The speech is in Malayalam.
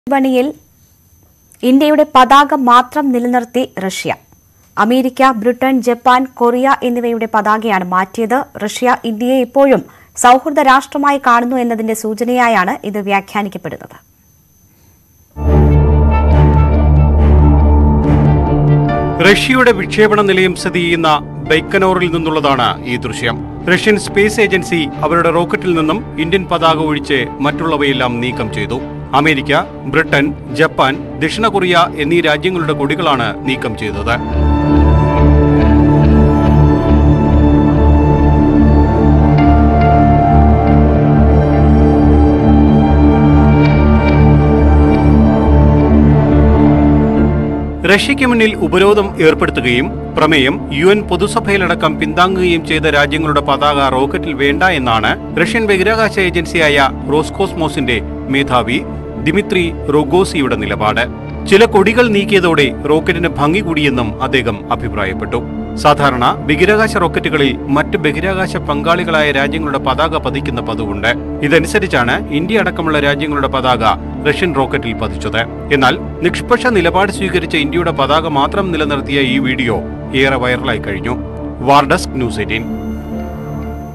വിപണിയിൽ ഇന്ത്യയുടെ പതാക മാത്രം നിലനിർത്തി Russia America Britain Japan Korea എന്നിവയുടെ പതാകയാണ് മാറ്റിയത് റഷ്യ ഇന്ത്യയെ ഇപ്പോഴും സൗഹൃദ രാഷ്ട്രമായി കാണുന്നു എന്നതിന്റെ സൂചനയായാണ് ഇത് വ്യാഖ്യാനിക്കപ്പെടുന്നത് റഷ്യയുടെ വിക്ഷേപണ നിലയം സ്ഥിതി ചെയ്യുന്ന ബൈക്കനോറിൽ നിന്നുള്ളതാണ് ഈ ദൃശ്യം റഷ്യൻ സ്പേസ് ഏജൻസി അവരുടെ റോക്കറ്റിൽ നിന്നും ഇന്ത്യൻ പതാക ഒഴിച്ച് മറ്റുള്ളവയെല്ലാം നീക്കം ചെയ്തു അമേരിക്ക ബ്രിട്ടൻ ജപ്പാൻ ദക്ഷിണ കൊറിയ എന്നീ രാജ്യങ്ങളുടെ കൊടികളാണ് നീക്കം ചെയ്തത് റഷ്യയ്ക്ക് മുന്നിൽ ഉപരോധം ഏർപ്പെടുത്തുകയും പ്രമേയം യു എൻ പൊതുസഭയിലടക്കം പിന്താങ്ങുകയും ചെയ്ത രാജ്യങ്ങളുടെ പതാക റോക്കറ്റിൽ വേണ്ട എന്നാണ് റഷ്യൻ ബഹിരാകാശ ഏജൻസിയായ റോസ്കോസ്മോസിന്റെ മേധാവി ദിമിത്രി റൊഗോസിയുടെ നിലപാട് ചില കൊടികൾ നീക്കിയതോടെ റോക്കറ്റിന് ഭംഗി കൂടിയെന്നും അദ്ദേഹം അഭിപ്രായപ്പെട്ടു സാധാരണ ബഹിരാകാശ റോക്കറ്റുകളിൽ മറ്റ് ബഹിരാകാശ പങ്കാളികളായ രാജ്യങ്ങളുടെ പതാക പതിക്കുന്ന പതിവുണ്ട് ഇതനുസരിച്ചാണ് ഇന്ത്യ അടക്കമുള്ള രാജ്യങ്ങളുടെ പതാക റഷ്യൻ റോക്കറ്റിൽ പതിച്ചത് എന്നാൽ നിഷ്പക്ഷ നിലപാട് സ്വീകരിച്ച ഇന്ത്യയുടെ പതാക മാത്രം നിലനിർത്തിയ ഈ വീഡിയോ ഏറെ വൈറലായി കഴിഞ്ഞു വാർഡസ്ക് ന്യൂസ് എയ്റ്റീൻ